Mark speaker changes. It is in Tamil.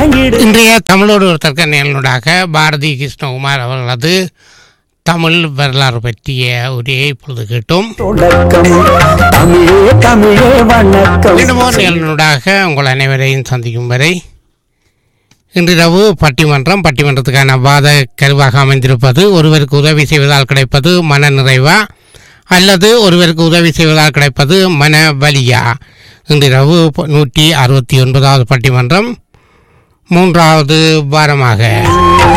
Speaker 1: வணங்கிடு
Speaker 2: இன்றைய தமிழோடு ஒரு தர்க்க நிகழ்நூடாக பாரதி கிருஷ்ணகுமார் அவர்களது தமிழ் வரலாறு பற்றிய உரையை இப்பொழுது கேட்டோம்
Speaker 1: தொடக்கம் தமிழே தமிழே வணக்கம்
Speaker 2: மீண்டும் ஒரு நிகழ்நூடாக உங்கள் அனைவரையும் சந்திக்கும் வரை இன்றிரவு பட்டிமன்றம் பட்டிமன்றத்துக்கான வாத கருவாக அமைந்திருப்பது ஒருவருக்கு உதவி செய்வதால் கிடைப்பது மன நிறைவா அல்லது ஒருவருக்கு உதவி செய்வதால் கிடைப்பது மன வலியா இன்றிரவு நூற்றி அறுபத்தி ஒன்பதாவது பட்டிமன்றம் மூன்றாவது வாரமாக